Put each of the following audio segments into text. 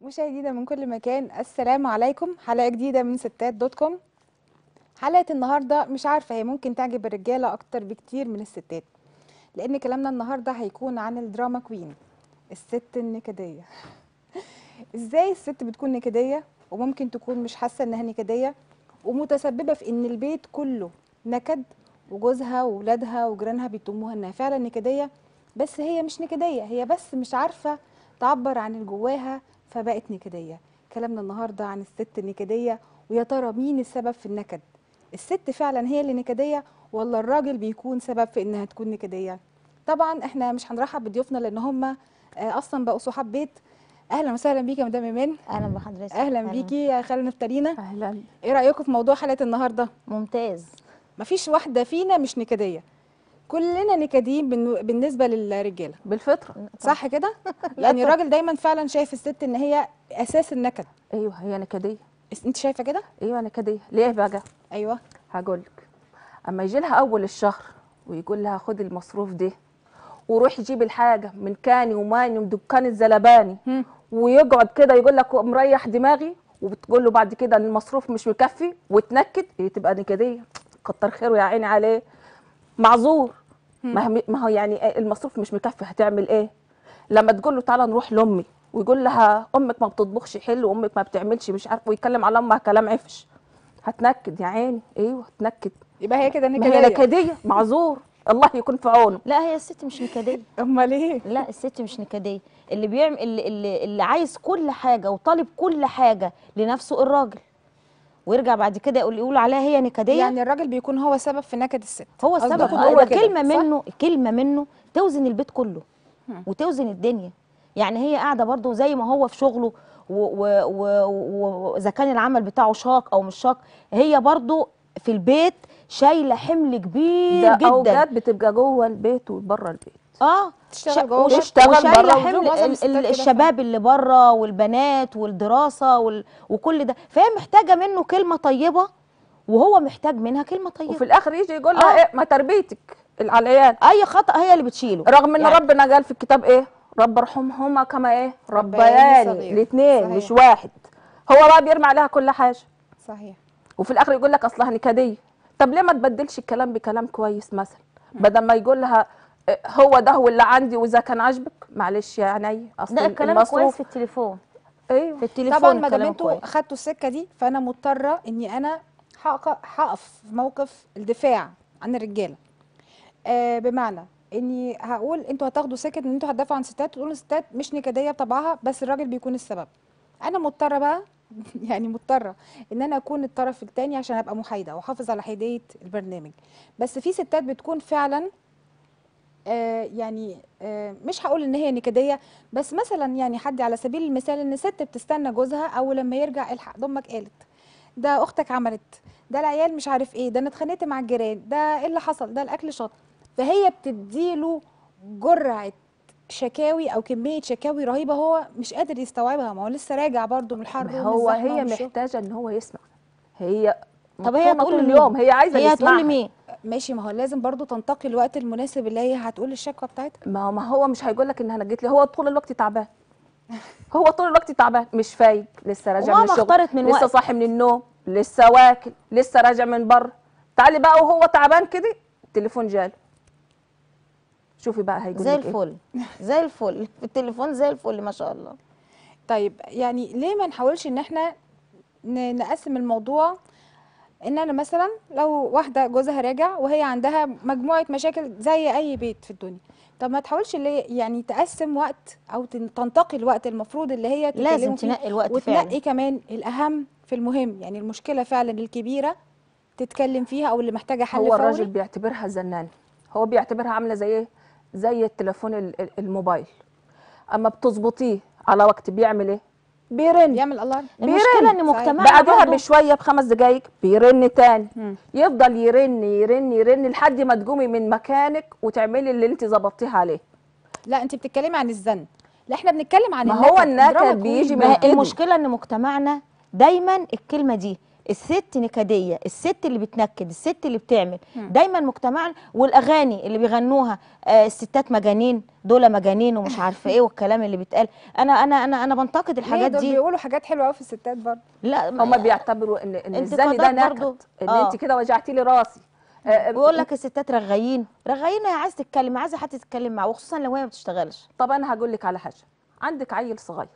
مشاهدينا من كل مكان السلام عليكم حلقة جديدة من ستات دوت كوم حلقة النهاردة مش عارفة هي ممكن تعجب الرجالة أكتر بكتير من الستات لأن كلامنا النهاردة هيكون عن الدراما كوين الست النكدية ازاي الست بتكون نكدية وممكن تكون مش حاسة انها نكدية ومتسببة في ان البيت كله نكد وجوزها وولادها وجيرانها بيتهموها انها فعلا نكدية بس هي مش نكدية هي بس مش عارفة تعبر عن اللي جواها فبقت نكدية كلامنا النهاردة عن الست النكدية ويا ترى مين السبب في النكد الست فعلا هي اللي نكدية ولا الراجل بيكون سبب في انها تكون نكدية طبعا احنا مش هنرحب بضيوفنا لان هم اصلا بقوا صحاب بيت اهلا وسهلا بيكي يا مدام ايمان اهلا بحضرتك اهلا بيكي يا خالة نفتالينا اهلا ايه رايكم في موضوع حلقه النهارده ممتاز مفيش واحده فينا مش نكديه كلنا نكديين بالن- بالنسبه للرجاله بالفطره صح كده يعني الراجل دايما فعلا شايف الست ان هي اساس النكد ايوه هي نكديه اس- انت شايفه كده ايوه نكديه ليه بقى ايوه هقول لك اما يجي لها اول الشهر ويقول لها خدي المصروف ده وروحي جيبي الحاجه من كاني وماني من دكان الزلباني هم. ويقعد كده يقول لك مريح دماغي وبتقول له بعد كده إن المصروف مش مكفي وتنكد هي تبقى نكديه كتر خيره يا عيني عليه معذور ما هو- ما هو يعني المصروف مش مكفي هتعمل ايه لما تقول له تعالى نروح لامي ويقول لها امك ما بتطبخش حلو وامك ما بتعملش مش عارفه ويتكلم على امها كلام عفش هتنكد يا عيني ايوه تنكد يبقى هي كده ما هي نكديه نكديه معذور الله يكون في عونه لا هي الست مش نكديه امال ايه لا الست مش نكديه اللي بيعمل اللي, اللي, اللي عايز كل حاجه وطالب كل حاجه لنفسه الراجل ويرجع بعد كده يقول يقول عليها هي نكديه يعني الراجل بيكون هو سبب في نكد الست هو قصدك السبب هو هو كده، كلمه صح؟ منه كلمه منه توزن البيت كله هم. وتوزن الدنيا يعني هي قاعده برضو زي ما هو في شغله و- و- و- واذا كان العمل بتاعه شاق او مش شاق هي برضو في البيت شايله حمل كبير ده جدا اوقات بتبقى جوه البيت وبره البيت اه تشتغل شا- جوه وش- وتشتغل وشايله بره حمل وجوه. معظم ال- الستات ال- كده الشباب اللي بره والبنات والدراسه وال... وكل ده فهي محتاجه منه كلمه طيبه وهو محتاج منها كلمه طيبه وفي الاخر يجي يقول لها آه. ايه ما تربيتك على العيال اي خطا هي اللي بتشيله رغم ان يعني- ربنا قال في الكتاب ايه رب ارحمهما كما ايه ربياني ربياني صغير. الاثنين صحيح. مش واحد هو بقى بيرمي عليها كل حاجه صحيح وفي الاخر يقول لك اصلها نكديه طب ليه ما تبدلش الكلام بكلام كويس مثلا بدل ما يقول لها إيه، هو ده هو اللي عندي واذا كان عاجبك معلش يا عيني اصل ده الكلام المصروف- كويس في التليفون ايوه في التليفون طبعا ما دام الكلام انتوا كويس. خدتوا السكه دي فانا مضطره اني انا هق- هقف في موقف الدفاع عن الرجاله آه بمعنى اني هقول انتوا هتاخدوا سكه ان انتوا هتدافعوا عن الستات وتقولوا الستات مش نكديه بطبعها بس الراجل بيكون السبب انا مضطره بقى يعني مضطره ان انا اكون الطرف الثاني عشان ابقى محايده واحافظ على حياديه البرنامج بس في ستات بتكون فعلا آه يعني آه مش هقول ان هي نكديه بس مثلا يعني حد على سبيل المثال ان ست بتستنى جوزها او لما يرجع الحق ده امك قالت ده اختك عملت ده العيال مش عارف ايه ده انا اتخانقت مع الجيران ده ايه اللي حصل ده الاكل شط فهي بتديله جرعه شكاوي او كميه شكاوي رهيبه هو مش قادر يستوعبها ما هو لسه راجع برضه من الحر ومن هو الزحمة هي ومن الشغل. محتاجه ان هو يسمع هي طب هي مطحونة هتقول طول لمين؟ اليوم هي عايزه هي هتقول يسمعها. لمين ماشي ما هو لازم برضه تنتقي الوقت المناسب اللي هي هتقول الشكوى بتاعتها ما هو ما هو مش هيقول لك ان انا جيت لي هو طول الوقت تعبان هو طول الوقت تعبان مش فايق لسه راجع من وماما الشغل اختارت من لسه وقت. صاحي من النوم لسه واكل لسه راجع من بره تعالي بقى وهو تعبان كده التليفون جاله شوفي بقى هيقول زي لك إيه. الفل زي الفل في التليفون زي الفل ما شاء الله طيب يعني ليه ما نحاولش ان احنا ن- نقسم الموضوع ان انا مثلا لو واحده جوزها راجع وهي عندها مجموعه مشاكل زي اي بيت في الدنيا طب ما تحاولش اللي يعني تقسم وقت او تن- تنتقي الوقت المفروض اللي هي لازم تكلموا فيه تنقي الوقت وتنقي فعلا كمان الاهم في المهم يعني المشكله فعلا الكبيره تتكلم فيها او اللي محتاجه حل هو الراجل فوري بيعتبرها زنانه هو بيعتبرها عامله زي ايه زي التليفون ال- ال- الموبايل اما بتظبطيه على وقت بيعمل ايه بيرن بيعمل الله المشكله ان صحيح. مجتمعنا بعدها برضو بشويه بخمس دقايق بيرن تاني مم. يفضل يرن يرن يرن لحد ما تقومي من مكانك وتعملي اللي انت ظبطتيه عليه لا انت بتتكلمي عن الزن لا احنا بنتكلم عن ما هو النكد الدراما بيجي كوين. من ما كده. المشكله ان مجتمعنا دايما الكلمه دي الست نكديه الست اللي بتنكد الست اللي بتعمل دايما مجتمعنا والاغاني اللي بيغنوها آه الستات مجانين دول مجانين ومش عارفه ايه والكلام اللي بيتقال انا انا انا انا بنتقد ليه الحاجات دول دي بيقولوا حاجات حلوه قوي في الستات برضه لا هم بيعتبروا ان ان انت الزن ده قدرات برضو. نكد ان آه. انت كده وجعتي لي راسي آه، ويقول لك الستات رغايين رغايين هي عايزه تتكلم عايزه حد تتكلم معاه وخصوصا لو هي ما بتشتغلش طب انا هقول لك على حاجه عندك عيل صغير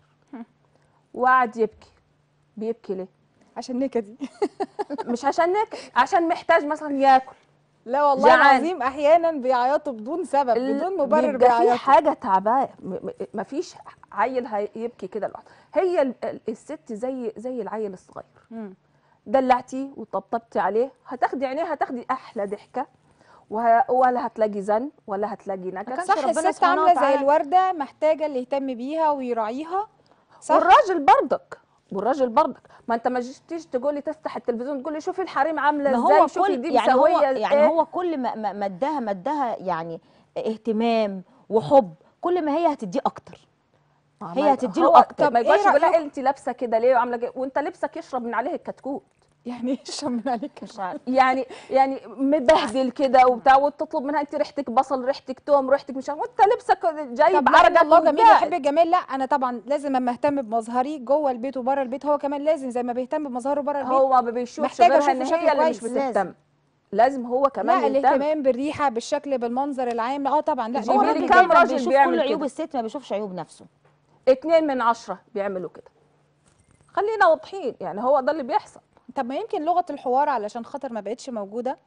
وقعد يبكي بيبكي ليه عشان نكدي مش عشان نك عشان محتاج مثلا ياكل لا والله جعان. العظيم احيانا بيعيطوا بدون سبب بدون مبرر بيبقى في بيعيطوا حاجه تعباه ما فيش عيل هيبكي كده لوحده هي ال- ال- الست زي زي العيل الصغير مم. دلعتيه وطبطبتي عليه هتاخدي عينيه هتاخدي احلى ضحكه وه... ولا هتلاقي زن ولا هتلاقي نكد كانش صح ربنا الست سبحانه عامله زي وتعالى. الورده محتاجه اللي يهتم بيها ويراعيها صح والراجل برضك والراجل برضك ما انت ما جيتيش تقولي تفتح التلفزيون تقولي شوفي الحريم عامله ما ازاي هو شوفي كل دي يعني هو مسويه يعني إيه. هو كل ما ما- ما اداها ما اداها يعني اهتمام وحب كل ما هي هتديه اكتر آه، هي ما- هتديله هو- أكتر. طب ما إيه يقولش يقول لها رأيك؟ انت لابسه كده ليه وعامله كده وانت لبسك يشرب من عليه الكتكوت يعني ايه اشرب من عليك مش عارف يعني يعني مبهدل كده وبتاع وتطلب منها انت ريحتك بصل ريحتك توم ريحتك مش عارف وانت لبسك جايب طب لا عرقك الله جميل وقاعد. يحب الجمال لا انا طبعا لازم اما اهتم بمظهري جوه البيت وبره البيت هو كمان لازم زي ما بيهتم بمظهره بره البيت هو ما بيشوفش محتاجة غيرها أشوفه ان بشكل هي اللي مش كويس. بتهتم لازم هو كمان لا يهتم الاهتمام بالريحه بالشكل بالمنظر العام اه طبعا لا جيبي هو لي الراجل كام دايما راجل بيشوف بيعمل كل عيوب كده؟ الست ما بيشوفش عيوب نفسه اتنين من عشرة بيعملوا كده خلينا واضحين يعني هو ده اللي بيحصل طب ما يمكن لغه الحوار علشان خاطر ما بقتش موجوده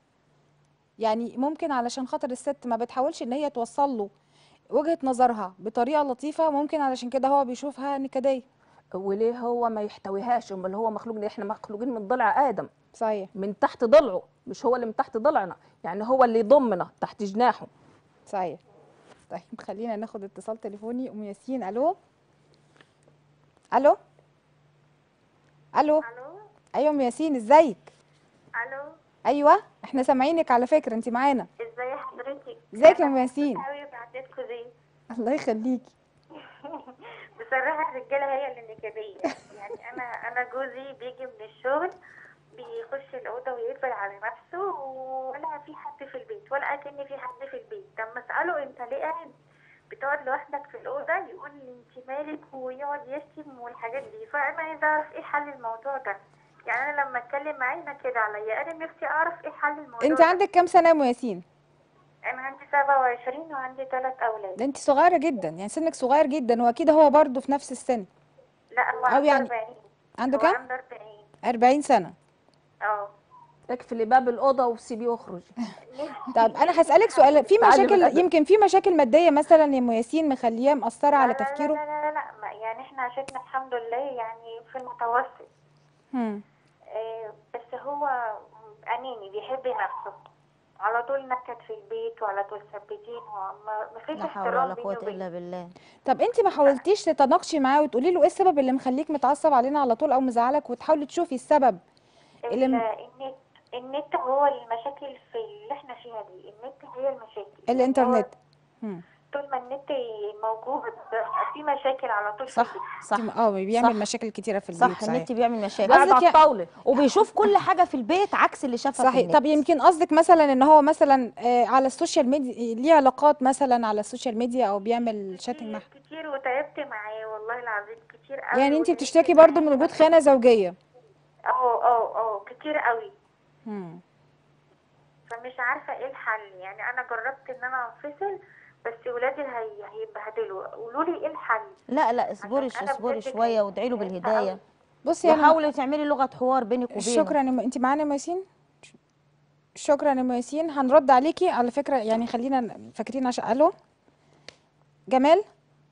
يعني ممكن علشان خاطر الست ما بتحاولش ان هي توصل له وجهه نظرها بطريقه لطيفه ممكن علشان كده هو بيشوفها نكديه وليه هو ما يحتويهاش امال هو مخلوق ليه احنا مخلوقين من ضلع ادم صحيح من تحت ضلعه مش هو اللي من تحت ضلعنا يعني هو اللي يضمنا تحت جناحه صحيح طيب خلينا ناخد اتصال تليفوني ام ياسين الو الو الو الو ايوه ام ياسين ازيك الو ايوه احنا سامعينك على فكره انت معانا ازاي حضرتك ازيك يا ام ياسين قوي بعتتكوا دي الله يخليكي بصراحه الرجاله هي اللي نكديه يعني انا انا جوزي بيجي من الشغل بيخش الاوضه ويقفل على نفسه ولا في حد في البيت ولا اكن في حد في البيت لما اساله انت ليه قاعد بتقعد لوحدك في الاوضه يقول لي انت مالك ويقعد يشتم والحاجات دي فانا عايزه اعرف ايه حل الموضوع ده يعني انا لما اتكلم معاه ينكد عليا انا نفسي اعرف ايه حل الموضوع انت ده. عندك كام سنه يا ام ياسين انا عندي 27 وعندي ثلاث اولاد ده انت صغيره جدا يعني سنك صغير جدا واكيد هو برضه في نفس السن لا هو أو عنده يعني 40 عنده هو كام عنده 40 40 سنه اه اقفلي باب الاوضه وسيبيه واخرجي طب انا هسالك سؤال في تعالي مشاكل بالأدب. يمكن في مشاكل ماديه مثلا يا ام ياسين مخليه مأثره على لا لا تفكيره لا لا لا, لا. ما- يعني احنا عشتنا الحمد لله يعني في المتوسط هم. آه بس هو اناني بيحب نفسه على طول نكد في البيت وعلى طول ثبتين وما ما فيش لا حول احترام ولا بيني قوه وبينه الا بالله طب انت ما حاولتيش تتناقشي معاه وتقولي له ايه السبب اللي مخليك متعصب علينا على طول او مزعلك وتحاولي تشوفي السبب اللي ال- م- النت النت هو المشاكل في اللي احنا فيها دي النت هي المشاكل الانترنت هو هم. طول ما النت موجود في مشاكل على طول في صح البيت. صح انت- اه بيعمل صح. مشاكل كتيره في البيت صح صحيح النت بيعمل مشاكل قاعد قصدك على يا- الطاوله وبيشوف كل حاجه في البيت عكس اللي شافها في صحيح النت طب يمكن قصدك مثلا ان هو مثلا آه، على السوشيال ميديا ليه علاقات مثلا على السوشيال ميديا او بيعمل شاتنج كتير معاها كتير وتعبت معاه والله العظيم كتير قوي يعني انت ونفسي بتشتكي برضو من معاه. وجود خيانه زوجيه اه اه اه كتير قوي هم. فمش عارفه ايه الحل يعني انا جربت ان انا انفصل بس ولادي هي هيتبهدلوا قولوا لي ايه الحل لا لا اصبري عشان أنا اصبري بجد شويه وادعي له تعبت بالهدايه قوي. بصي انا وحاولي تعملي لغه حوار بينك وبينه شكرا يا م... انت معانا يا ام ياسين شكرا يا ام ياسين هنرد عليكي على فكره يعني خلينا ن- فاكرين عشان الو جمال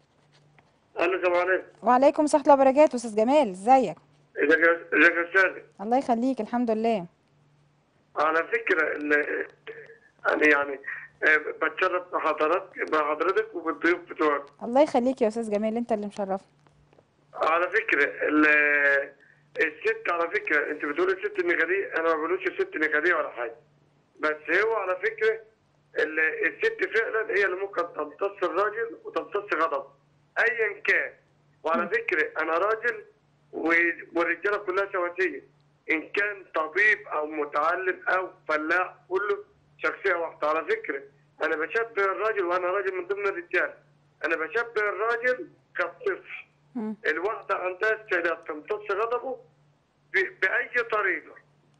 الو السلام عليكم وعليكم ورحمه الله وبركاته استاذ جمال ازيك ازيك يا- ازيك يا استاذ الله يخليك الحمد لله على فكره ان انا يعني آه، بتشرف بحضرتك بحضرتك وبالضيوف بتوعك الله يخليك يا استاذ جمال انت اللي مشرفنا على فكره ال- الست على فكره انت بتقول الست نكديه انا ما بقولوش الست نكديه ولا حاجه بس هو على فكره ال- الست فعلا هي اللي ممكن تمتص الراجل وتمتص غضب ايا كان وعلى فكره انا راجل و- والرجاله كلها سواسيه ان كان طبيب او متعلم او فلاح كله شخصيه واحده على فكره انا بشبه الراجل وانا راجل من ضمن الرجال انا بشبه الراجل كالطفل مم. الواحده عندها استعداد تمتص غضبه ب- باي طريقه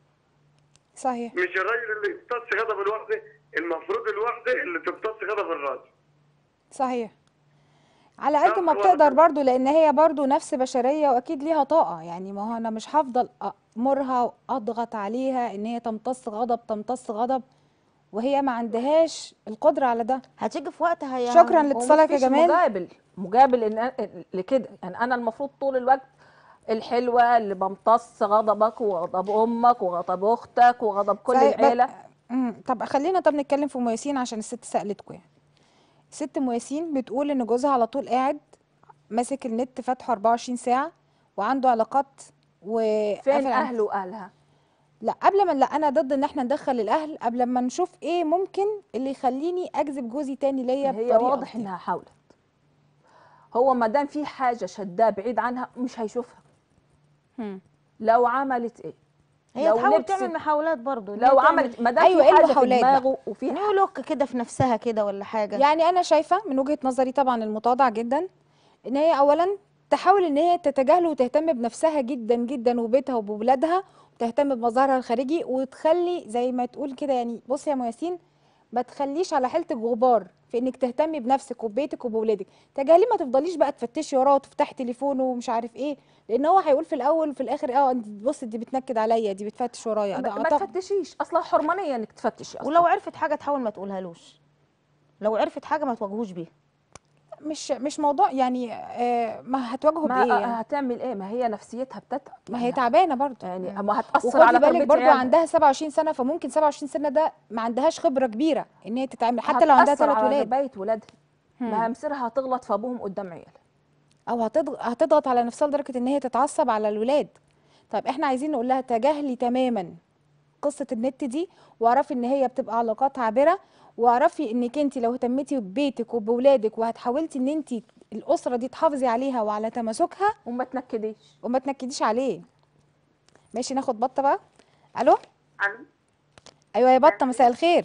صحيح مش الراجل اللي يمتص غضب الواحده المفروض الواحده اللي تمتص غضب الراجل صحيح على قد لا، ما هو بتقدر ده. برضو لان هي برضو نفس بشرية واكيد ليها طاقة يعني ما هو انا مش هفضل امرها واضغط عليها ان هي تمتص غضب تمتص غضب وهي ما عندهاش القدرة على ده هتيجي في وقت هي شكرا لاتصالك يا ومفيش جمال مقابل مقابل إن أنا- لكده يعني انا المفروض طول الوقت الحلوه اللي بمتص غضبك وغضب امك وغضب اختك وغضب كل صحيح، بس- العيله مم، طب خلينا طب نتكلم في ام ياسين عشان الست سألتكم يعني ست ام ياسين بتقول ان جوزها على طول قاعد ماسك النت فاتحه 24 ساعة وعنده علاقات وقافل فين عن- اهله واهلها لا قبل ما لا انا ضد ان احنا ندخل الاهل قبل ما نشوف ايه ممكن اللي يخليني اجذب جوزي تاني ليا هي بطريقه واضح أكتر. انها حاولت هو ما دام في حاجه شداه بعيد عنها مش هيشوفها هم. لو عملت ايه هي لو تحاول لبست- تعمل محاولات برضو إن هي لو تعمل عملت ما دام أيوة، في إيه حاجه في المحاولات بقى؟ دماغه وفي نيو لوك كده في نفسها كده ولا حاجه يعني انا شايفه من وجهه نظري طبعا المتواضعه جدا ان هي اولا تحاول ان هي تتجاهله وتهتم بنفسها جدا جدا وبيتها وبولادها وتهتم بمظهرها الخارجي وتخلي زي ما تقول كده يعني بصي يا ام ياسين ما تخليش على حيلتك غبار في انك تهتمي بنفسك وببيتك وبولادك تجاهليه ما تفضليش بقى تفتشي وراه وتفتحي تليفونه ومش عارف ايه لان هو هيقول في الاول وفي الاخر اه انت بصي دي بتنكد عليا دي بتفتش ورايا ده ما, ما أعتقد- تفتشيش اصلا حرمانيه انك تفتشي اصلا ولو عرفت حاجه تحاول ما تقولهالوش لو عرفت حاجه ما تواجهوش بيها مش مش موضوع يعني آه ما هتواجهه ما بايه يعني هتعمل ايه ما هي نفسيتها بتتعب ما هي تعبانه برضه يعني ما هتاثر وخدي على بالك تربيه برضو عيالها. عندها 27 سنه فممكن 27 سنه ده ما عندهاش خبره كبيره ان هي تتعامل حتى لو عندها هتأثر ثلاث على ولاد بيت ولادها هم. ما مصيرها هتغلط في ابوهم قدام عيالها او هتضغط هتضغط على نفسها لدرجه ان هي تتعصب على الولاد طيب احنا عايزين نقول لها تجاهلي تماما قصه النت دي واعرفي ان هي بتبقى علاقات عابره واعرفي انك انت لو اهتميتي ببيتك وبولادك وهتحاولتي ان انت الاسره دي تحافظي عليها وعلى تماسكها وما تنكديش وما تنكديش عليه ماشي ناخد بطه بقى الو الو ايوه يا بطه مساء الخير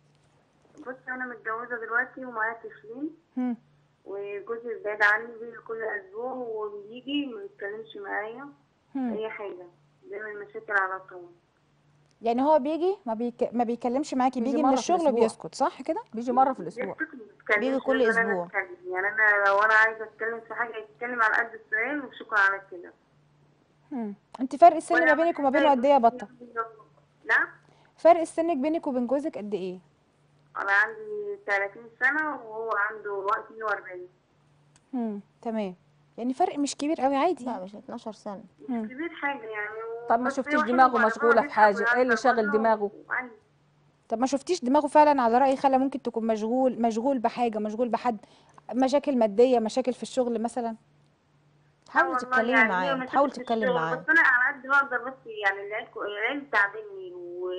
بصي انا متجوزه دلوقتي ومعايا طفلين هم. وجوزي بعيد عني بيجي كل اسبوع وبيجي ما بيتكلمش معايا هم. اي حاجه بيعمل مشاكل على طول يعني هو بيجي ما, بيك... ما بيكلمش معاكي بيجي بيجي مرة من في الشغل الأسبوع. وبيسكت صح كده بيجي مره في الاسبوع يسكت ما بيتكلمش بيجي كل لازم أنا أسبوع. أتكلم. يعني انا لو انا عايزه اتكلم في حاجه يتكلم على قد السؤال وشكرا على كده هم. انت فرق السن وأنا ما بينك وما بينه بحب قد ايه يا بطه نعم فرق السنك بينك وبين جوزك قد ايه انا عندي 30 سنه وهو عنده 42 هم. تمام يعني فرق مش كبير قوي عادي لا مش 12 سنه مم. مش كبير حاجه يعني طب ما بس شفتيش هو حلو دماغه وبعد مشغولة كده في حاجة؟ بيضحك إيه اللي ويهزر شاغل برضه دماغه؟ وعادي. طب ما شفتيش دماغه فعلا على رأي خالة ممكن تكون مشغول مشغول بحاجة مشغول بحد مشاكل مادية مشاكل في الشغل مثلا حاولي والله تتكلمي يعني هي معاه مشاكل حاولي في تتكلم الشغل، معاه بس انا على قد ما اقدر بس يعني العيال كو- العيال تعبني و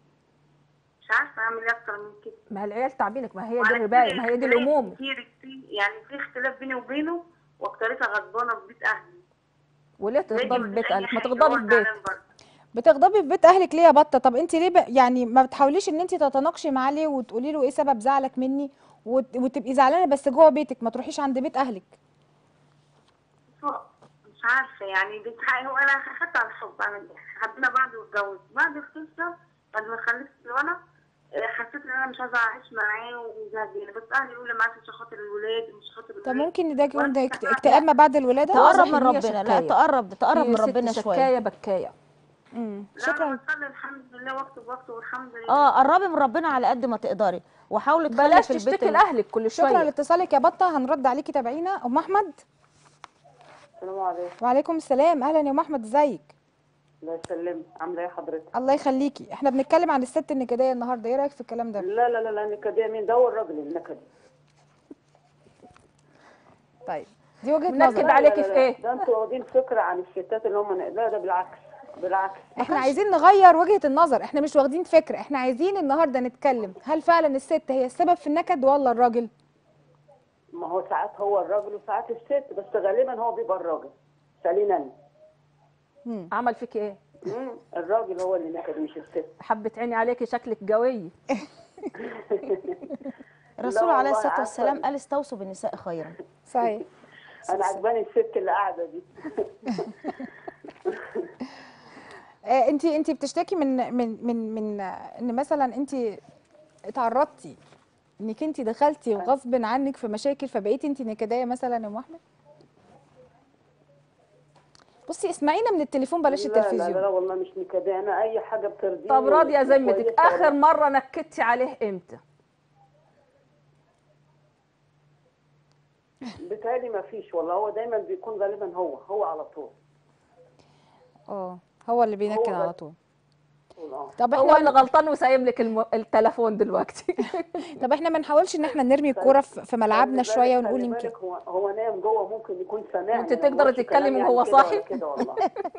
مش عارفه اعمل ايه اكتر من كده ما هي العيال تعبينك ما هي دي وعلى الرباية كده ما هي دي اختلاف الاموم كتير كتير يعني في اختلاف بيني وبينه واكترتها غضبانه في بيت اهلي وليه باجي تغضبي من في بيت أي اهلك ما حاجة، تغضبي هو في بيت زعلان برضه. بتغضبي في بيت اهلك ليه يا بطة طب انت ليه ب... يعني ما بتحاوليش ان انت تتناقشي معاه ليه وتقولي له ايه سبب زعلك مني وت... وتبقي زعلانة بس جوه بيتك ما تروحيش عند بيت اهلك هو مش عارفه يعني بيتحقق هو انا اخدت على الحب انا حبينا بعض واتجوزنا بعد القصه بعد ما خلفت الولد آه، حسيت ان انا مش عايزه اعيش معاه ومزهقانه بس اهلي يقولوا لي معاش عشان خاطر الولاد ومش خاطر طب الولاد ممكن ده يكون ده وأنا اكت- مش اكتئاب ما بعد الولادة تقرب واضح من إن هي ربنا لا شكاية. تقرب تقرب في من ست ربنا شويه شكاية بكاية مم. لا شكرا انا بصلي الحمد لله وقت بوقت والحمد لله اه قربي من ربنا على قد ما تقدري وحاولي تخلي بلاش في البيت تشتكي ال- لاهلك كل شكرا شوية لاتصالك يا بطة هنرد عليكي تابعينا ام احمد السلام عليكم وعليكم السلام اهلا يا ام احمد ازيك الله يسلمك عامله ايه حضرتك الله يخليكي احنا بنتكلم عن الست النكديه النهارده ايه رايك في الكلام ده لا لا لا لا نكديه مين ده هو الراجل النكدي طيب دي وجهه منكد نظر لا، عليكي لا، في لا، إيه؟ ده انتوا واخدين فكره عن الستات اللي هم لا ده بالعكس بالعكس احنا عايزين نغير وجهه النظر احنا مش واخدين فكره احنا عايزين النهارده نتكلم هل فعلا الست هي السبب في النكد ولا الراجل ما هو ساعات هو الراجل وساعات الست بس غالبا هو بيبقى الراجل سالينا انا عمل فيك ايه مم. الراجل هو اللي نكد مش الست حبة عيني عليكي شكلك قوي الرسول لا عليه والله الصلاه عارفة. والسلام قال استوصوا بالنساء خيرا صحيح انا عجباني الست اللي قاعده دي آه، انت انت بتشتكي من من من من آه، ان مثلا انت اتعرضتي انك انت دخلتي وغصب عنك في مشاكل فبقيتي انت نكديه مثلا يا ام احمد بصي اسمعينا من التليفون بلاش لا لا لا, التلفزيون لا والله مش نكديه انا اي حاجه بترضيني طب راضية ذمتك كويسة آخر والله. مرة نكدتي عليه إمتى؟ بيتهيألي ما فيش والله هو دايما بيكون غالبا هو هو على طول اه هو اللي بينكد هو على بس. طول طول اه طب هو اللي احنا غلطان وسايب لك الم... التليفون دلوقتي طب احنا ما نحاولش ان احنا نرمي الكوره في في ملعبنا خلي شويه بالك- ونقول خلي يمكن بالك هو هو نايم جوه ممكن يكون سامعني وانت أنا ما تقدري بقولش كلام تتكلمي يعني وهو كده ولا صاحي؟ كده والله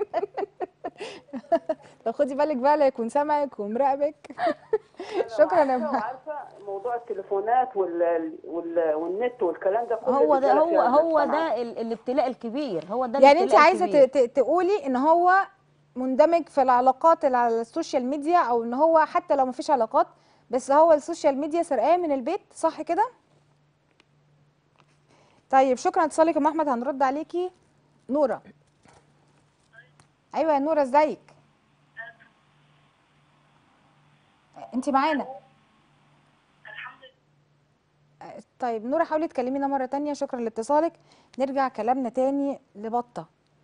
لو خدي بالك بقى لا يكون سامعك ومراقبك شكرا يا عارفة ام وعارفه موضوع التليفونات وال... وال... والنت والكلام ده كله هو ده الرجالة هو فيها هو بتسمع. ده ال- الابتلاء الكبير هو ده يعني انت الابتلاء عايزه الكبير. ت- ت- تقولي ان هو مندمج في العلاقات اللي على السوشيال ميديا او ان هو حتى لو مفيش علاقات بس هو السوشيال ميديا سرقاه من البيت صح كده طيب شكرا اتصالك يا ام احمد هنرد عليكي نوره ايوه يا نوره ازيك انت معانا طيب نوره حاولي تكلمينا مره تانية شكرا لاتصالك نرجع كلامنا تاني لبطه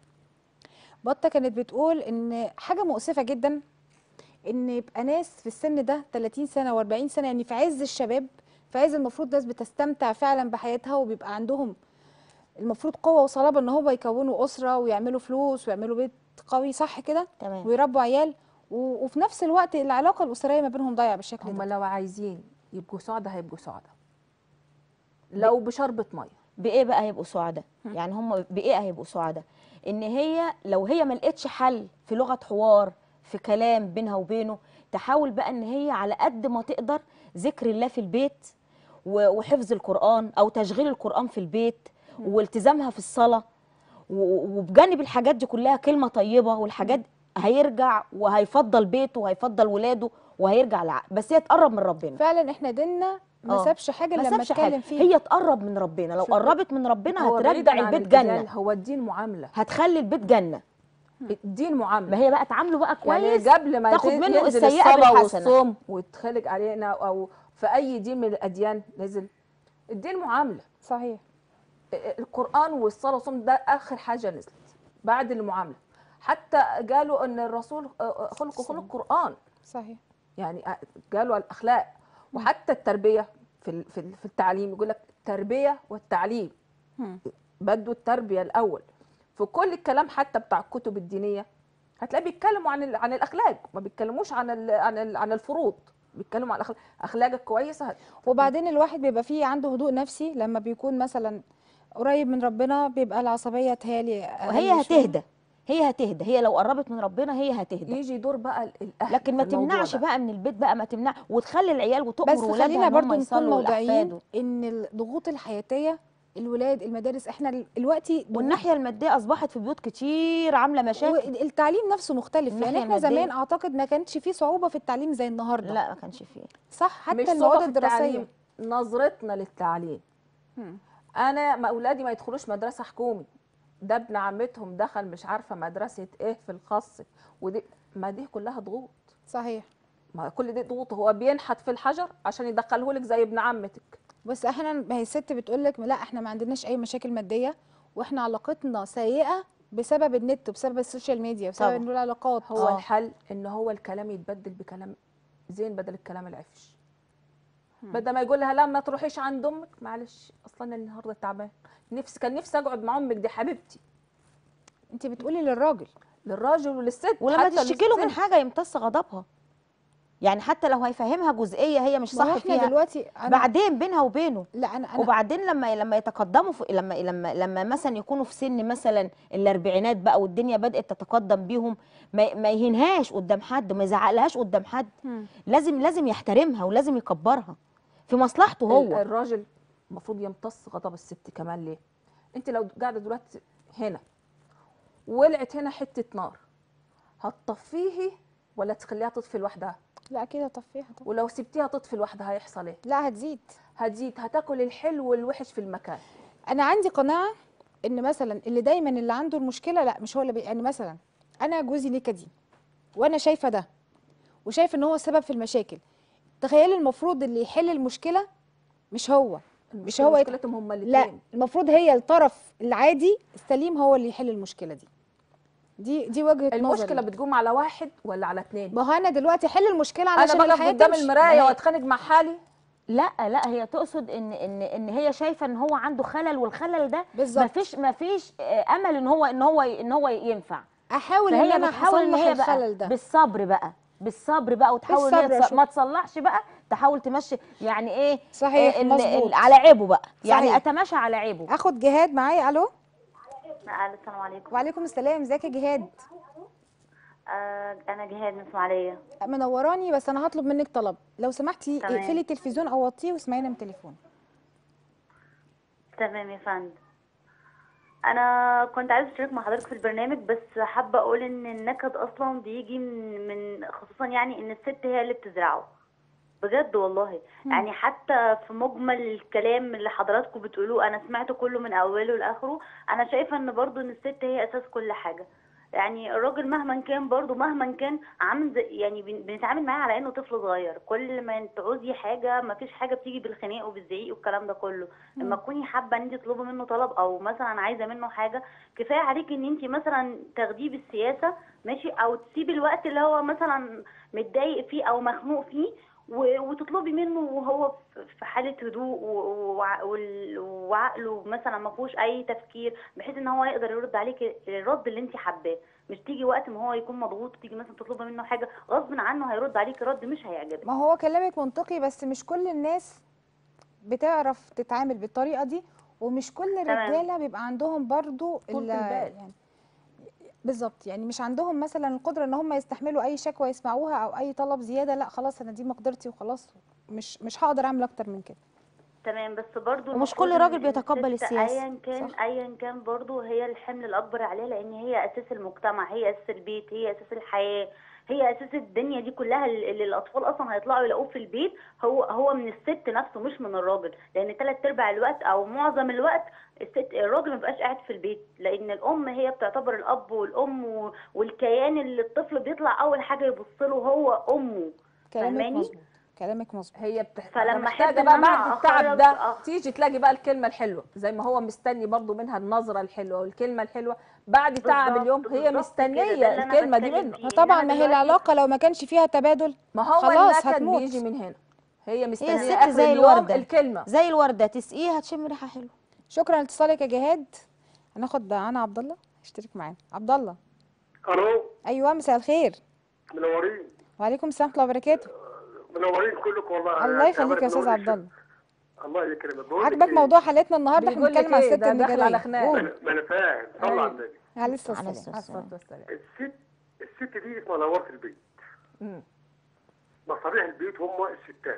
بطه كانت بتقول ان حاجه مؤسفه جدا ان يبقى ناس في السن ده 30 سنه و40 سنه يعني في عز الشباب في عز المفروض ناس بتستمتع فعلا بحياتها وبيبقى عندهم المفروض قوه وصلابه ان هو يكونوا اسره ويعملوا فلوس ويعملوا بيت قوي صح كده تمام ويربوا عيال و- وفي نفس الوقت العلاقه الاسريه ما بينهم ضايعه بالشكل هم ده لو عايزين يبقوا سعداء هيبقوا سعداء لو بشربة مية بايه بقى هيبقوا سعداء يعني هم بايه هيبقوا سعداء ان هي لو هي ما لقتش حل في لغه حوار في كلام بينها وبينه تحاول بقى ان هي على قد ما تقدر ذكر الله في البيت و- وحفظ القران او تشغيل القران في البيت والتزامها في الصلاه و- وبجانب الحاجات دي كلها كلمه طيبه والحاجات هيرجع وهيفضل بيته وهيفضل ولاده وهيرجع لع... بس هي تقرب من ربنا فعلا احنا ديننا ما آه. سابش حاجه ما لما سابش حاجه اتكلم فيها هي تقرب من ربنا لو شوفي، قربت من ربنا هو هترجع بعيداً عن البيت الجدال، جنه هو الدين معاملة هتخلي البيت جنه الدين معاملة ما هي بقى تعامله بقى يعني كويس قبل ما تاخد ين- منه ينزل السيئة الصلاة بالحسنة. والصوم ويتخلق علينا او في اي دين من الاديان نزل الدين معامله صحيح القران والصلاه والصوم ده اخر حاجه نزلت بعد المعامله حتى قالوا ان الرسول خلق خلق قران صحيح يعني قالوا الاخلاق وحتى التربيه في ال- في ال- في التعليم يقول لك التربيه والتعليم هم. بدوا التربيه الاول في كل الكلام حتى بتاع الكتب الدينيه هتلاقي بيتكلموا عن ال- عن الاخلاق ما بيتكلموش عن ال عن ال عن الفروض بيتكلموا عن الأخلاق اخلاقك كويسه هت- وبعدين الواحد بيبقى فيه عنده هدوء نفسي لما بيكون مثلا قريب من ربنا بيبقى العصبيه تهالي وهي هتهدى هي هتهدى هي لو قربت من ربنا هي هتهدى يجي دور بقى ال- الاهل لكن ما في الموضوع تمنعش ده. بقى من البيت بقى ما تمنع وتخلي العيال وتأمر بس ولادها خلينا ان هم برضو نكون يصلوا موضوعيين والأحفاد ان الضغوط الحياتيه الولاد المدارس احنا ال- دلوقتي ضغوط- والناحيه الماديه اصبحت في بيوت كتير عامله مشاكل والتعليم نفسه مختلف يعني الناحية احنا زمان المادية. اعتقد ما كانش فيه صعوبه في التعليم زي النهارده لا ما كانش فيه صح حتى مش المواد صعوبة في التعليم، الدراسيه نظرتنا للتعليم هم. انا ما اولادي ما يدخلوش مدرسه حكومي ده ابن عمتهم دخل مش عارفه مدرسه ايه في الخاص ودي ما دي كلها ضغوط صحيح ما كل دي ضغوط هو بينحت في الحجر عشان يدخله لك زي ابن عمتك بس احنا ما هي الست بتقول لك لا احنا ما عندناش اي مشاكل ماديه واحنا علاقتنا سيئه بسبب النت وبسبب السوشيال ميديا وبسبب طبعا. إن العلاقات هو آه. الحل ان هو الكلام يتبدل بكلام زين بدل الكلام العفش بدل ما يقول لها لا ما تروحيش عند امك معلش اصلا أنا النهارده تعبان نفسي كان نفسي اقعد مع امك دي حبيبتي انت بتقولي للراجل للراجل وللست ولما حتى تشتكي له من للست. حاجه يمتص غضبها يعني حتى لو هيفهمها جزئيه هي مش ما هو صح احنا فيها دلوقتي أنا بعدين بينها وبينه لا انا انا وبعدين لما لما يتقدموا في لما لما لما مثلا يكونوا في سن مثلا الاربعينات بقى والدنيا بدات تتقدم بيهم ما, ما يهينهاش قدام حد ما يزعقلهاش قدام حد هم. لازم لازم يحترمها ولازم يكبرها في مصلحته ال- هو الراجل المفروض يمتص غضب الست كمان ليه انت لو قاعده دلوقتي هنا ولعت هنا حته نار هتطفيه ولا تخليها تطفي لوحدها لا اكيد هطفيها طبعا ولو سبتيها تطفي لوحدها هيحصل ايه لا هتزيد هتزيد هتاكل الحلو والوحش في المكان انا عندي قناعه ان مثلا اللي دايما اللي عنده المشكله لا مش هو اللي بي... يعني مثلا انا جوزي نكدي وانا شايفه ده وشايف ان هو السبب في المشاكل تخيلي المفروض اللي يحل المشكله مش هو مش هو يت- مشكلتهم هما لا الاثنين المفروض هي الطرف العادي السليم هو اللي يحل المشكله دي دي دي وجهه المشكله نظري بتقوم على واحد ولا على اثنين ما هو انا دلوقتي احل المشكله انا علشان بقف الحياه قدام تمشي. المرايه ما هي- واتخانق مع حالي لا لا هي تقصد ان ان ان هي شايفه ان هو عنده خلل والخلل ده بالظبط. مفيش مفيش آه، امل ان هو ان هو ان هو ينفع احاول ان فهي انا بتحاول ان اصلح هي الخلل بقى ده بالصبر بقى بالصبر بقى وتحاول ان هي بالصبر تص- أشوف. ما تصلحش بقى تحاول تمشي يعني ايه صحيح، آه، ال- مظبوط. ال- على عيبه بقى يعني صحيح. اتماشى على عيبه اخد جهاد معايا الو السلام عليكم وعليكم السلام ازيك يا جهاد آه انا جهاد من اسماعيليه منوراني بس انا هطلب منك طلب لو سمحتي تمام. اقفلي التلفزيون او وطيه واسمعينا من التليفون تمام يا فندم انا كنت عايزه اشترك مع حضرتك في البرنامج بس حابه اقول ان النكد اصلا بيجي من من خصوصا يعني ان الست هي اللي بتزرعه بجد والله يعني حتى في مجمل الكلام اللي حضراتكم بتقولوه انا سمعته كله من اوله لاخره انا شايفه ان برضو ان الست هي اساس كل حاجه يعني الراجل مهما كان برضو مهما كان عامل زي يعني بن- بنتعامل معاه على انه طفل صغير كل ما تعوزي حاجه ما فيش حاجه بتيجي بالخناق وبالزعيق والكلام ده كله لما تكوني حابه ان انت تطلبي منه طلب او مثلا عايزه منه حاجه كفايه عليك ان انت مثلا تاخديه بالسياسه ماشي او تسيبي الوقت اللي هو مثلا متضايق فيه او مخنوق فيه و- وتطلبي منه وهو في- في حاله هدوء و- وع- وال- وعقله مثلا ما فيهوش اي تفكير بحيث ان هو يقدر يرد عليك الرد اللي انت حباه مش تيجي وقت ما هو يكون مضغوط تيجي مثلا تطلبي منه حاجه غصب عنه هيرد عليك رد مش هيعجبك ما هو كلامك منطقي بس مش كل الناس بتعرف تتعامل بالطريقه دي ومش كل الرجاله بيبقى عندهم برضو طول ال- البال. يعني بالظبط يعني مش عندهم مثلا القدره ان هم يستحملوا اي شكوى يسمعوها او اي طلب زياده لا خلاص انا دي مقدرتي وخلاص مش مش هقدر اعمل اكتر من كده تمام بس برضو ومش المفروض كل راجل إن بيتقبل الست السياسة. ايا كان صح. ايا كان برضو هي الحمل الاكبر عليها لان هي اساس المجتمع هي اساس البيت هي اساس الحياه هي اساس الدنيا دي كلها اللي اللي الاطفال اصلا هيطلعوا يلاقوه في البيت هو هو من الست نفسه مش من الراجل لان ثلاث ارباع الوقت او معظم الوقت الست الراجل ما بيبقاش قاعد في البيت لان الام هي بتعتبر الاب والام و- والكيان اللي الطفل بيطلع اول حاجه يبص له هو امه كلامك فاهماني؟ مظبوط كلامك مظبوط هي بتح... فلما محتاجه أحب إن بقى أنا بعد التعب أخرج- ده آه. تيجي تلاقي بقى الكلمه الحلوه زي ما هو مستني برضو منها النظره الحلوه والكلمه الحلوه بعد تعب بالظبط، اليوم هي بالظبط مستنيه كده، ده اللي أنا الكلمه دي بتكلم منه فيه. طبعا إنما ما هي دلوقتي- العلاقه لو ما كانش فيها تبادل ما هو خلاص النكد هتموت. بيجي من هنا هي مستنيه الست اخر زي اليوم الوردة. الكلمه زي الورده تسقيها تشم ريحه حلوه شكرا لاتصالك يا جهاد هناخد انا عبد الله اشترك معانا عبد الله الو ايوه مساء الخير منورين وعليكم السلام ورحمه الله وبركاته منورين كلكم والله الله يخليك يا تعبان استاذ بنور عبد الله الله يكرمك بقول لك عجبك إيه؟ موضوع حلقتنا النهارده احنا بيقول لك بنتكلم عن إيه؟ الست ده داخل النجاريه على خناق. ما قول أنا- ما انا فاهم صلى على النبي عليه الصلاه عليه والسلام الصلاة الصلاة والسلام. الست الست دي اسمها نوار البيت مم. مصاريح البيت هم الستات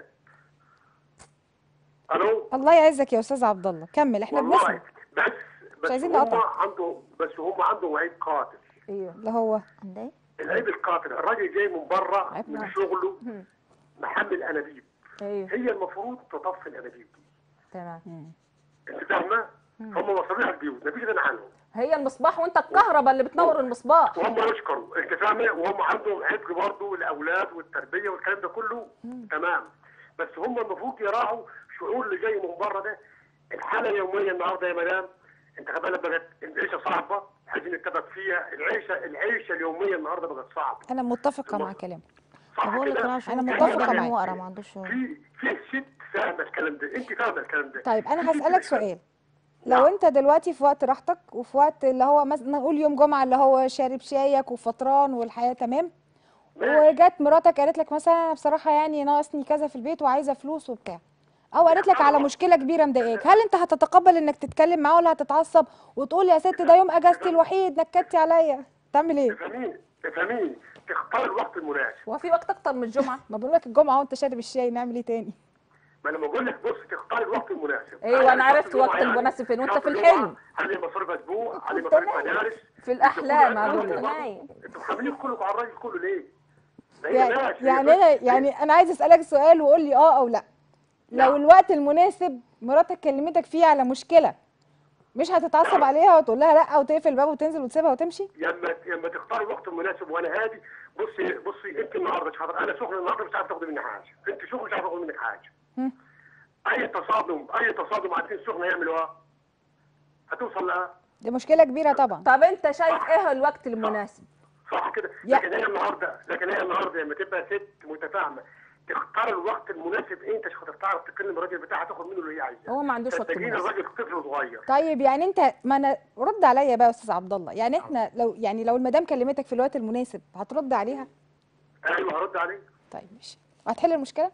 الو الله يعزك يا استاذ عبد الله كمل احنا والله بنسمع بس بس عايزين هم نقطع. عنده بس هم عندهم عيب قاتل ايوه اللي هو عندها إيه؟ العيب القاتل الراجل جاي من بره عيب من قاتل. شغله مم. محمل انابيب ايوه هي المفروض تطفي الانابيب دي تمام انت فاهمه؟ هم مصاريح البيوت مفيش غنى عنهم هي المصباح وانت الكهرباء اللي بتنور المصباح وهم يشكروا انت فاهمه وهم عندهم عبء برضه الاولاد والتربيه والكلام ده كله تمام بس هم المفروض يراعوا شعور اللي جاي من بره ده الحاله اليوميه النهارده يا مدام انت خد بالك بقت العيشه صعبه عايزين نتفق فيها العيشه العيشه اليوميه النهارده بقت صعبه انا متفقه مع كلامك صح بقول لك كده؟ راح أنا شوف متفقة كده معاك. هو قرا ما عندوش شغل. في في ست فاهمه الكلام ده انت فاهمه الكلام ده طيب انا في هسالك ست- سؤال لو نعم. انت دلوقتي في وقت راحتك وفي وقت اللي هو مثلا نقول يوم جمعه اللي هو شارب شايك وفطران والحياه تمام ماشي. وجت مراتك قالت لك مثلا انا بصراحه يعني ناقصني كذا في البيت وعايزه فلوس وبتاع او قالت لك على مشكله كبيره مضايقاك هل انت هتتقبل انك تتكلم معاه ولا هتتعصب وتقول يا ست ده يوم اجازتي الوحيد نكدتي عليا تعمل ايه تفهميني تفهميني تختار الوقت المناسب هو في وقت اكتر من الجمعه ما بقول لك الجمعه وانت شارب الشاي نعمل ايه تاني ما انا بقول لك بص تختار الوقت المناسب ايوه انا عرفت شهر وقت الجمعة يعني، المناسب فين وانت شهر في الجمعة، الحلم علي مصاريف اسبوع علي مصاريف مدارس في الاحلام انتوا اقول كل- لك نايم. انتوا محملين كلكم على الراجل كله ليه؟ ما هي يعني ماشي، هي يعني انا يعني انا عايز اسالك سؤال وقول لي اه او لا لو نعم. الوقت المناسب مراتك كلمتك فيه على مشكله مش هتتعصب نعم. عليها وتقول لها لا وتقفل الباب وتنزل وتسيبها وتمشي لما لما تختار الوقت المناسب وانا هادي بصي بصي انت النهارده مش حاضر انا سخن النهارده مش عارف تاخدي مني حاجه انت سخن مش عارف تاخدي منك حاجه هم. اي تصادم اي تصادم على الاثنين سخنه يعملوا ايه؟ هتوصل لها دي مشكله كبيره طبعا طب انت شايف ايه الوقت المناسب صح كده يا- لكن هي النهارده لكن هي النهارده لما تبقى ست متفاهمه تختار الوقت المناسب انت مش هتعرف تكلم الراجل بتاعها تاخد منه اللي هي عايزاه هو ما عندوش وقت صدقيني مناسب الراجل طفل صغير طيب يعني انت ما انا رد عليا بقى يا استاذ عبد الله يعني احنا لو يعني لو المدام كلمتك في الوقت المناسب هترد عليها ايوه هرد عليه طيب ماشي وهتحل المشكله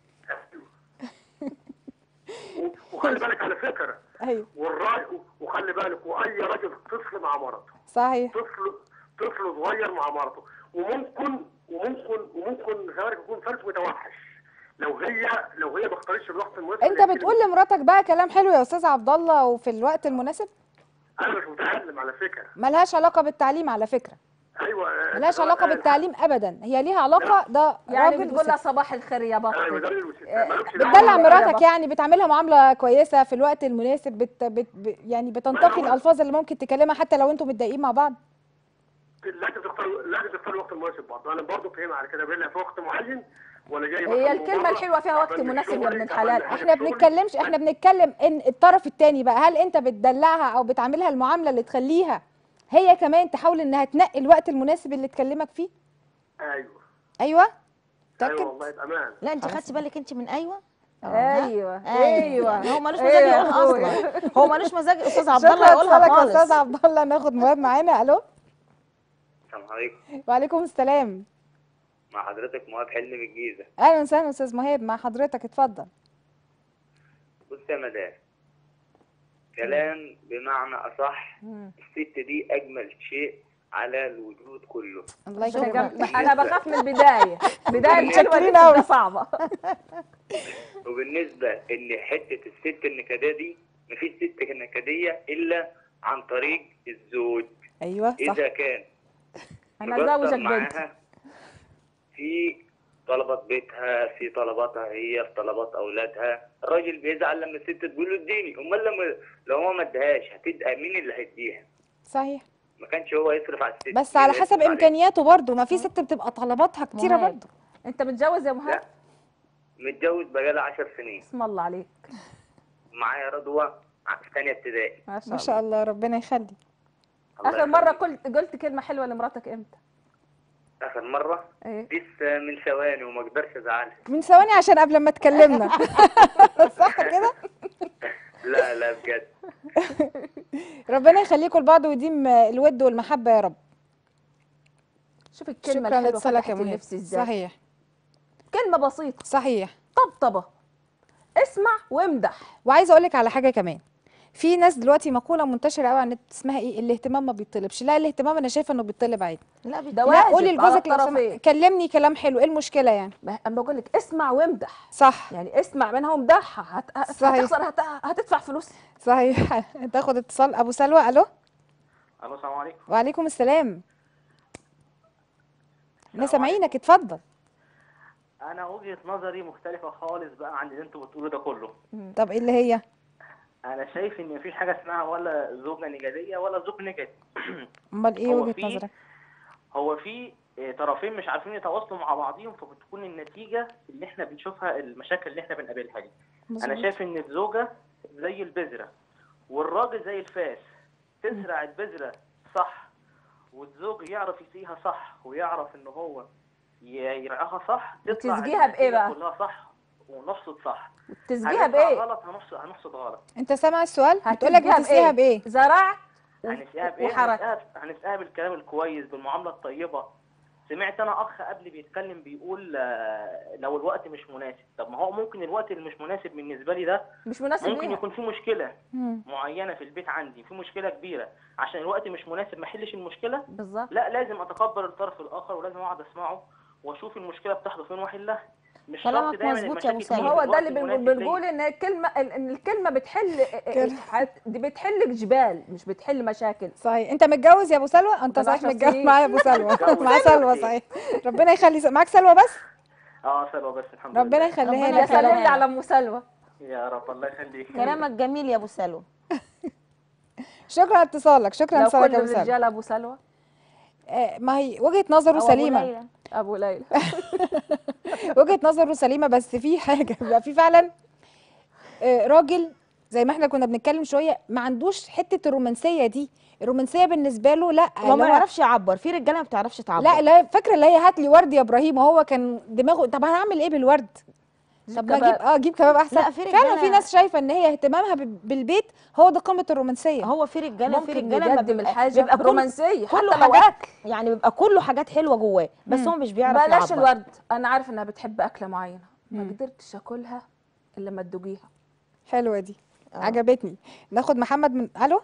و- وخلي بالك على فكره ايوه والراجل وخلي بالك واي راجل طفل مع مرته صحيح طفل طفل صغير مع مرته وممكن وممكن وممكن خيارك يكون فارس متوحش لو هي لو هي ما اختارتش الوقت المناسب انت اللي هي بتقول لمراتك بقى كلام حلو يا استاذ عبد الله وفي الوقت المناسب انا مش متعلم على فكره ملهاش علاقه بالتعليم على فكره ايوه ملهاش علاقه بالتعليم ابدا هي ليها علاقه ده يعني راجل بتقول لها وست. صباح الخير يا ايوه بطل ده الوسيط مالكش بتدلع دعوه مراتك بقى. يعني بتعملها معامله كويسه في الوقت المناسب بت بت ب- يعني بتنتقي هو- الالفاظ اللي ممكن تكلمها حتى لو انتوا متضايقين مع بعض لازم تختار لازم تختار الوقت المناسب برضه انا برضه فاهمها على كده بيقول في وقت معين ولا جاي هي مثلاً من الكلمة بره، الحلوة فيها وقت تعبان من مناسب يا شغلي، ابن تعبان الحلال. من حاجة احنا في شغلي. بنتكلمش احنا بنتكلم ان الطرف التاني بقى هل انت بتدلعها او بتعاملها المعامله اللي تخليها هي كمان تحاول انها تنقي الوقت المناسب اللي تكلمك فيه ايوه ايوه ايوه متاكد والله بامان لا انت خدتي بالك انت من ايوه ايوه ايوه هو ملوش إيه مزاج يا يقولها أخويا؟ اصلا هو ملوش مزاج استاذ عبد شكرا الله يقولها لك يا استاذ خالص عبد الله ناخد مهاب معانا الو السلام عليكم وعليكم السلام مع حضرتك مهاب حلمي من الجيزة اهلا وسهلا استاذ مهاب مع حضرتك اتفضل بص يا مدام كلام بمعنى أصح الست دي أجمل شيء على الوجود كله الله أنا يكرمك جم- انا بخاف من البدايه البدايه الحلوه متشكرين دي أوي. بتبقى صعبه وبالنسبة إن حتة الست النكدية دي مفيش ست نكدية إلا عن طريق الزوج ايوه صح إذا كان انا مقصر ازوجك بنتي معاها في طلبات بيتها في طلباتها هي في طلبات اولادها الراجل بيزعل لما الست تقول له اديني امال لما لو هو ما ادهاش هتبقى مين اللي هيديها صحيح ما كانش هو يصرف على الست بس هي على اللي حسب يصرف عليها. امكانياته برضه ما في ست بتبقى طلباتها كتيره مهاب. برضه انت متجوز يا مهاب لا متجوز بقالي 10 سنين اسم الله عليك معايا رضوى في ثانيه ابتدائي ما شاء ما الله شاء الله ربنا يخلي الله اخر مره يخليك. قلت قلت كلمه حلوه لمراتك امتى اخر مره ايه لسه من ثواني وما اقدرش ازعلها من ثواني عشان قبل ما اتكلمنا صح كده لا لا بجد ربنا يخليكم لبعض ويديم الود والمحبه يا رب شوف الكلمه شكرا الحلوه لاتصالك فتحت يا مهاب النفس ازاي صحيح كلمه بسيطه صحيح طبطبه اسمع وامدح وعايزه اقول لك على حاجه كمان في ناس دلوقتي مقوله منتشره قوي على النت اسمها ايه الاهتمام ما بيطلبش لا الاهتمام انا شايفه انه بيطلب عادي لا بت... ده لا واجب قولي على لجوزك لو الطرفين. سمحت كلمني كلام حلو ايه المشكله يعني ما انا بقول لك اسمع وامدح صح يعني اسمع منها وامدحها هت... هت- صحيح. هتخسر هت... هتدفع فلوس صحيح تاخد اتصال ابو سلوى الو الو السلام عليكم وعليكم السلام احنا سامعينك اتفضل انا وجهه نظري مختلفه خالص بقى عن اللي انتوا بتقولوا ده كله طب ايه اللي هي انا شايف ان مفيش حاجه اسمها ولا زوجه نجديه ولا زوج نجدي امال ايه هو وجهه في- نظرك هو في آه، طرفين مش عارفين يتواصلوا مع بعضهم فبتكون النتيجه اللي احنا بنشوفها المشاكل اللي احنا بنقابلها دي انا مظبوط. شايف ان الزوجه زي البذره والراجل زي الفاس تزرع البذره صح والزوج يعرف يسقيها صح ويعرف ان هو ي- يرعاها صح تطلع وتسقيها بإيه النتيجة بقى؟ كلها صح ونحصد صح تسقيها هنزرع بايه غلط هنحصد هنحصد غلط انت سامع السؤال بتقول لك هتسقيها بتسقيها بايه زرع هنسقيها بايه وحركة. هنسقيها هنسقيها بالكلام الكويس بالمعامله الطيبه سمعت انا اخ قبل بيتكلم بيقول آه، لو الوقت مش مناسب طب ما هو ممكن الوقت اللي مش مناسب بالنسبه لي ده مش مناسب ممكن ليها يكون في مشكله مم. معينه في البيت عندي في مشكله كبيره عشان الوقت مش مناسب ما احلش المشكله بالظبط لا لازم اتقبل الطرف الاخر ولازم اقعد اسمعه واشوف المشكله بتاعته فين واحلها مش كلامك شرط دايما مظبوط يا أبو المشاكل سلمى. تيجي هو في ده الوقت اللي بنقول, المناسب بنقول دي. ان الكلمه ان الكلمه بتحل هت- دي بتحل جبال مش بتحل مشاكل صحيح انت متجوز يا ابو سلوى انت من صحيح عشر متجوز سنين. معايا ابو سلوى متجوز مع عشر سلوى سنين. صحيح ربنا يخلي معاك سلوى بس اه سلوى بس الحمد ربنا لله يخليها ربنا لك يا يا سلام رب. لي على ام سلوى يا رب الله يخليك كلامك جميل يا ابو سلوى شكرا على اتصالك شكرا لو لاتصالك كل يا ابو سلوى الرجاله ابو سلوى آه، ما هي وجهة نظره أو أبو سليمة ليلى. ابو ليلى وجهة نظره سليمة بس في حاجة بيبقى في فعلا آه، راجل زي ما احنا كنا بنتكلم شوية ما عندوش حتة الرومانسية دي الرومانسية بالنسبة له لا ما اللي هو- بيعرفش يعبر في رجاله ما بتعرفش تعبر لا لا فاكرة اللي هي هات لي ورد يا ابراهيم وهو كان دماغه طب هنعمل ايه بالورد طب ما اجيب كباب. اه اجيب كباب احسن لا، في فعلا رجالة- في ناس شايفة ان هي اهتمامها ب- بالبيت هو ده قمة الرومانسية هو في رجاله في ممكن رجاله ما يقدم بيبقى- الحاجه بيبقى كل- رومانسيه كله حتى لو حاجات اكل يعني بيبقى كله حاجات حلوه جواه بس هو مش بيعرف بلاش يعبر الورد انا عارف انها بتحب اكله معينه ما قدرتش اكلها الا لما تدوقيها حلوة دي عجبتني ناخد محمد من الو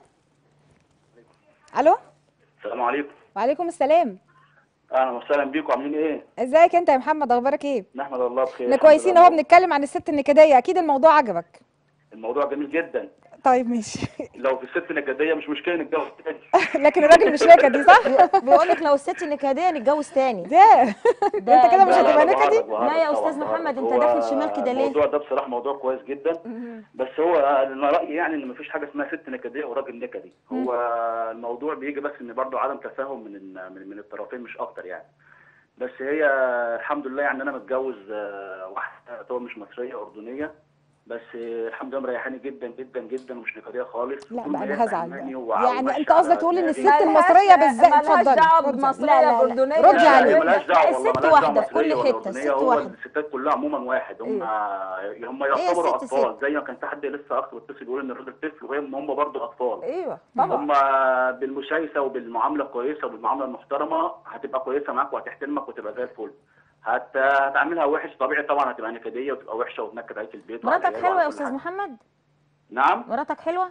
الو السلام عليكم وعليكم السلام اهلا وسهلا بيكم عاملين ايه؟ ازيك انت يا محمد اخبارك ايه نحمد الله بخير احنا الحمد كويسين لله. اهو بنتكلم عن الست النكديه اكيد الموضوع عجبك الموضوع جميل جدا طيب ماشي لو في الست نكديه مش مشكله نتجوز تاني لكن الراجل مش نكدي صح بيقول لك لو الست نكديه نتجوز تاني ده ده انت كده مش ده- هتبقى لا، نكدي بهرج- بهرج لا يا طبعاً، أستاذ بهرج. محمد، أنت هو داخل شمال كده ليه؟ الموضوع ده بصراحه موضوع كويس جدا بس هو انا رايي يعني ان مفيش حاجه اسمها ست نكديه وراجل نكدي هو الموضوع بيجي بس ان برضه عدم تفاهم من ال- من من الطرفين مش اكتر يعني بس هي الحمد لله يعني انا متجوز آه، واحده طبعا مش مصريه اردنيه بس آه، الحمد لله مريحاني جدا جدا جدا ومش نكديه خالص لا وكل بقى ما هي انا هزعل فهماني بقى. وع- يعني وماشية انت قصدك على تقول ان دماغي. الست المصريه بالذات ملهاش اتفضلي دعوه اتفضلي. بمصريه لا، لا، لا. باردنيه ردي لا، عليه. لا، ملهاش دعوه لا، والله الست ملهاش واحدة دعوه في كل مصريه ولا حتة، اردنيه الست هو واحدة. الستات كلها عموما واحد هم هم هي يعتبروا الست اطفال زي ما كان في حد لسه اخ بيتصل يقول ان الراجل طفل وهي هم برضه اطفال ايوه طبعا هم بالمشايسه وبالمعامله الكويسه وبالمعامله المحترمه هتبقى كويسه معاك وهتحترمك وتبقى زي الفل هت... هتعاملها وحش طبيعي طبعا هتبقى نكديه وتبقى وحشه وتنكد عليك البيت وعلى مراتك العيال حلوه وعلى يا كل استاذ حاجة. محمد نعم مراتك حلوه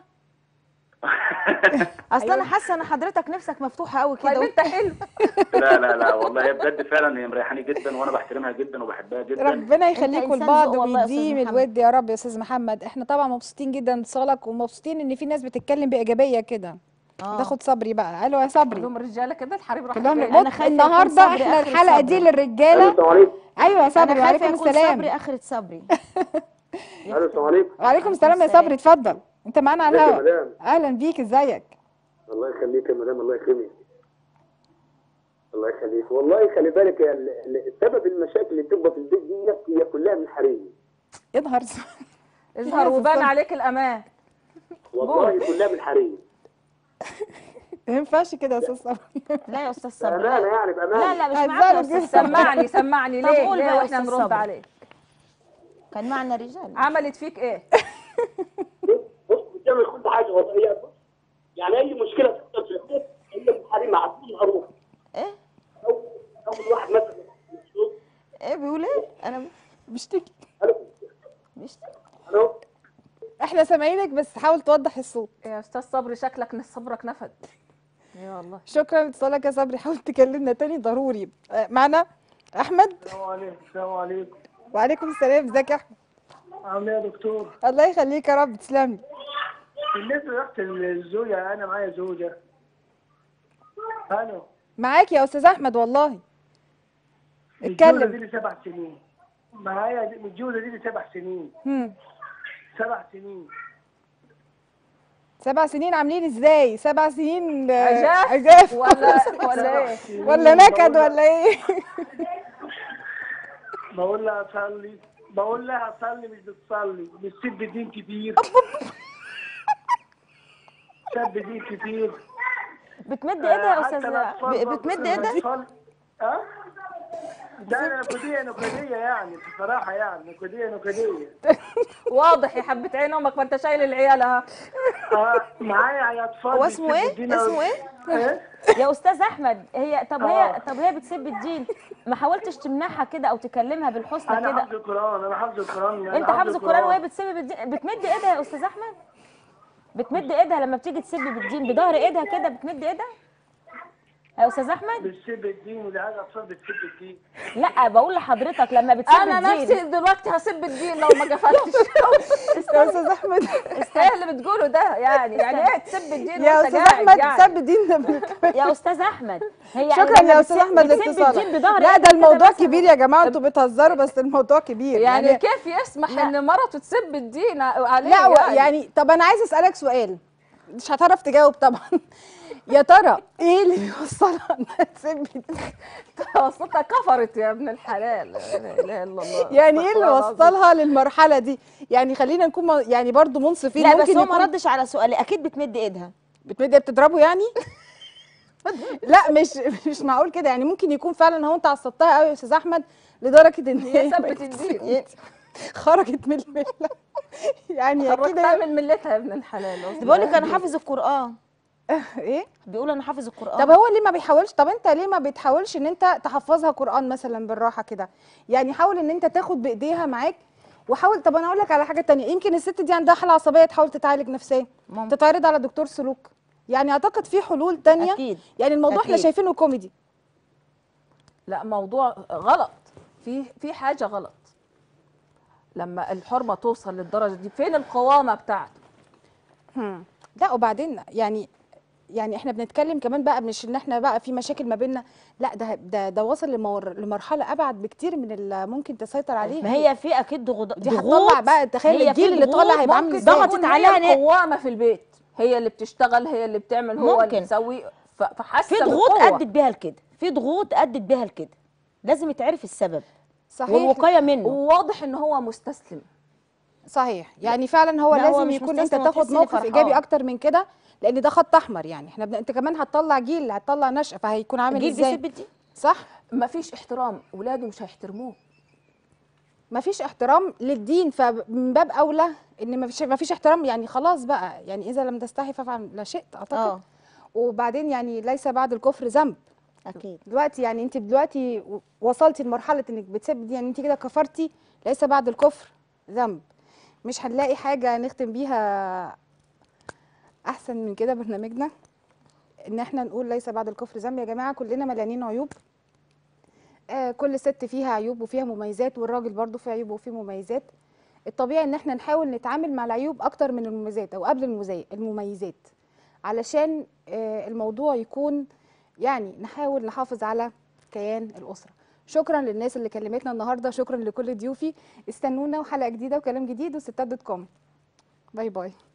اصل انا حاسه ان حضرتك نفسك مفتوحه قوي طيب كده انت حلو لا لا لا والله هي بجد فعلا هي مريحاني جدا وانا بحترمها جدا وبحبها جدا ربنا يخليكم إنسان لبعض ذوق والله يا أستاذ ويديم محمد. الود يا رب يا استاذ محمد احنا طبعا مبسوطين جدا باتصالك ومبسوطين ان في ناس بتتكلم بايجابيه كده آه. تاخد صبري بقى الو يا صبري كلهم رجاله كده الحريم راح كلهم فين؟ أنا بص خايفة يكون النهارده صبري احنا آخر الحلقه دي صبري. للرجاله السلام عليكم ايوه يا صبري انا خايفه وعليكم يكون السلام صبري اخره صبري الو السلام عليكم وعليكم السلام يا السلام. صبري اتفضل انت معانا على ازيك يا الهوا مدام اهلا بيك ازيك الله يخليك يا مدام الله يكرمك الله يخليك والله خلي بالك يا ال- ال- سبب المشاكل اللي بتبقى في البيت دي هي كلها من حريم يظهر اظهر وبان عليك الامان والله كلها من حريم ما ينفعش كده يا استاذ صبري لا يا استاذ صبري بامانه لا يعني بامانه لا مش هتزعل معاك يا استاذ جدا. صبري سمعني سمعني طب ليه قول ليه بقى يا واحنا أستاذ نرد صبري. عليك كان معنا رجال عملت فيك ايه بص بتعمل كل حاجه والله هي بص يعني اي مشكله تحصل في البيت هي من حريم على طول اروح ايه اول اول واحد مثلا ايه بيقول ايه انا بشتكي الو مش الو احنا سامعينك بس حاول توضح الصوت يا استاذ صبري شكلك نس صبرك نفد يا الله شكرا لاتصالك يا صبري حاول تكلمنا تاني ضروري آه، معنا احمد السلام عليكم السلام عليكم وعليكم السلام ازيك يا احمد عامل ايه يا دكتور؟ الله يخليك يا رب تسلم لي بالنسبه لوقت الزوجه انا معايا زوجه الو معاك يا استاذ احمد والله الجوزه دي اتكلم لي سبع سنين معايا دي- الجوزه دي لي سبع سنين هم. سبع سنين سبع سنين عاملين ازاي سبع سنين آه، عجاف عجاف ولا ولا ايه سنين ولا نكد بقول لها- ولا ايه بقول لها صلي بقول لها صلي مش بتصلي بتسب الدين كتير سب الدين كتير بتمد ايدها يا حتى استاذ الأطفال ب- برضه بتمد لما ايدها يصلي- اه ده انا نكديه نكديه يعني بصراحه يعني نكديه نكديه واضح يا حبه عين امك ما انت شايل العيال اها اه معايا اطفال هو اسمه بيسبوا ايه الدين اسمه أوي. ايه ايه يا استاذ احمد هي طب آه. هي طب هي بتسب الدين ما حاولتش تمنعها كده او تكلمها بالحسنى انا كده حافظ القران انا حافظ القران أنا انت حافظ القران وهي بتسب بالدين بتمد ايدها يا استاذ احمد بتمد ايدها لما بتيجي تسب بالدين بظهر ايدها كده بتمد ايدها يا استاذ احمد بتسيب الدين والعيال الاطفال بتسيب الدين لا بقول لحضرتك لما بتسيب انا الدين نفسي دلوقتي هسب الدين لو ما جفتش يا استاذ احمد ايه اللي بتقوله ده يعني يعني ايه تسب الدين يا وانت استاذ قاعد احمد يعني؟ سب الدين ده بالكمان. يا استاذ احمد هي شكرا لما يا استاذ بتسيب- احمد بتسيب الدين لاتصالك بظهر لا قد ده كده الموضوع مثلاً. كبير يا جماعه انتوا بتهزروا بس الموضوع كبير يعني كيف يسمح ان مرته تسب الدين عليه لا يعني. يعني طب انا عايزه اسالك سؤال مش هتعرف تجاوب طبعا يا ترى ايه اللي بيوصلها انها تسب الدين؟ وصلتها كفرت يا ابن الحلال لا اله الا الله يعني ايه اللي استغفر الله العظيم. وصلها للمرحله دي يعني خلينا نكون م- يعني برضو منصفين لا بس ممكن هو ما يكون ردش على سؤالي اكيد بتمد ايدها بتمد إيه بتضربه يعني لا مش مش معقول كده يعني ممكن يكون فعلا هو انت عصبتها قوي يا استاذ احمد لدرجه ان هي هي ثبت الدين خرجت من المله يعني اكيد خرجتها هي- من ملتها يا ابن الحلال بيقول لك انا حافظ القران ايه بيقول انا حافظ القران طب هو ليه ما بيحاولش طب انت ليه ما بتحاولش ان انت تحفظها قرآن مثلا بالراحة كده يعني حاول ان انت تاخد بايديها معاك وحاول طب انا اقول لك على حاجة تانية يمكن الست دي عندها حالة عصبية تحاول تتعالج نفسيا ممكن. تتعرض على دكتور سلوك يعني اعتقد في حلول تانية أكيد. يعني الموضوع احنا أكيد. شايفينه كوميدي لا موضوع غلط في في حاجه غلط لما الحرمه توصل للدرجه دي فين القوامه بتاعته هم. لا وبعدين يعني يعني احنا بنتكلم كمان بقى مش ان احنا بقى في مشاكل ما بيننا لا ده ده ده وصل لمر لمرحله ابعد بكتير من اللي ممكن تسيطر عليه ما هي في اكيد ضغوط دي هتطلع بقى تخيل هي الجيل في اللي طالع ضغوط هيبقى عامل ممكن ازاي ضغطت تكون عليها هي نا- القوامه في البيت هي اللي بتشتغل هي اللي بتعمل هو اللي ممكن. بيسوي ف- فحاسه في ضغوط بالقوة. ادت بيها لكده في ضغوط ادت بيها لكده لازم يتعرف السبب صحيح والوقايه منه وواضح ان هو مستسلم صحيح يعني فعلا هو لا، هو لازم مش يكون انت مستسلم تاخد وتحس إن موقف فرحان. ايجابي اكتر من كده لان ده خط احمر يعني احنا بن... انت كمان هتطلع جيل هتطلع نشأة فهيكون عامل جيل ازاي بيسب الدين صح مفيش احترام ولاده مش هيحترموه مفيش احترام للدين فمن باب اولى ان مفيش مفيش احترام يعني خلاص بقى يعني اذا لم تستحي فافعل لا شئت اعتقد اه وبعدين يعني ليس بعد الكفر ذنب اكيد دلوقتي يعني انت دلوقتي وصلتي لمرحله انك بتسب دي يعني انت كده كفرتي ليس بعد الكفر ذنب مش هنلاقي حاجه نختم بيها احسن من كده برنامجنا ان احنا نقول ليس بعد الكفر ذنب يا جماعه كلنا مليانين عيوب آه كل ست فيها عيوب وفيها مميزات والراجل برضو فيه عيوب وفيه مميزات الطبيعي ان احنا نحاول نتعامل مع العيوب اكتر من المميزات او قبل المميزات المميزات علشان آه الموضوع يكون يعني نحاول نحافظ على كيان الأسرة شكرا للناس اللي كلمتنا النهارده شكرا لكل ضيوفي استنونا وحلقة جديدة وكلام جديد وستات دوت كوم باي باي